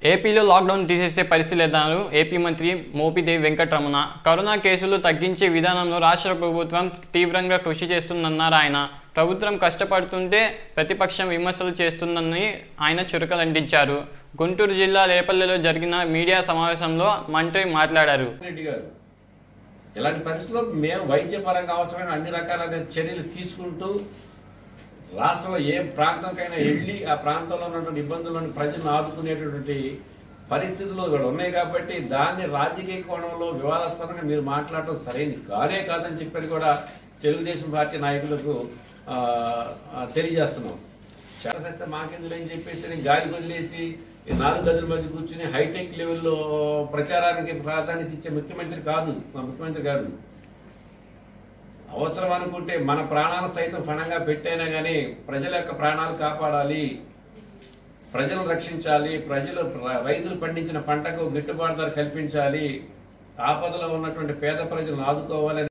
ఏపీలో లాక్డౌన్ తీసేసే పరిస్థితి లేదన్నారు ఏపీ మంత్రి మోపిదేవి వెంకటరమణ కరోనా కేసులు తగ్గించే విధానంలో రాష్ట్ర ప్రభుత్వం తీవ్రంగా కృషి చేస్తుందన్నారు ఆయన ప్రభుత్వం కష్టపడుతుంటే ప్రతిపక్షం విమర్శలు చేస్తుందని ఆయన చురకలంటించారు గుంటూరు జిల్లా రేపల్లెలో జరిగిన మీడియా సమావేశంలో మంత్రి మాట్లాడారు రెడ్డి గారు ఇలాంటి పరిస్థితుల్లో మేము వైద్యపరంగా అవసరమైన అన్ని రకాలైన చర్యలు తీసుకుంటూ రాష్ట్రంలో ఏ ప్రాంతంకైనా వెళ్ళి ఆ ప్రాంతంలో ఉన్నటువంటి ఇబ్బందులను ప్రజలను ఆదుకునేటటువంటి పరిస్థితులు ఇక్కడ ఉన్నాయి కాబట్టి దాన్ని రాజకీయ కోణంలో వివాదాస్పదంగా మీరు మాట్లాడటం సరైనది కానే కాదని చెప్పని కూడా తెలుగుదేశం పార్టీ నాయకులకు ఆ, ఆ, తెలియజేస్తున్నాం చేస్తే మాకెందులు అని చెప్పేసి నేను గాలి వదిలేసి ఈ నాలుగు గదుల మధ్య కూర్చుని హైటెక్ లెవెల్లో ప్రచారానికి ప్రాధాన్యత ఇచ్చే ముఖ్యమంత్రి కాదు మా ముఖ్యమంత్రి కాదు అవసరం అనుకుంటే మన ప్రాణాలు సైతం ఫణంగా పెట్టైనా కానీ ప్రజల యొక్క ప్రాణాలు కాపాడాలి ప్రజలను రక్షించాలి ప్రజలు రైతులు పండించిన పంటకు గిట్టుబాటు ధర కల్పించాలి ఆపదలో ఉన్నటువంటి పేద ప్రజలను ఆదుకోవాలని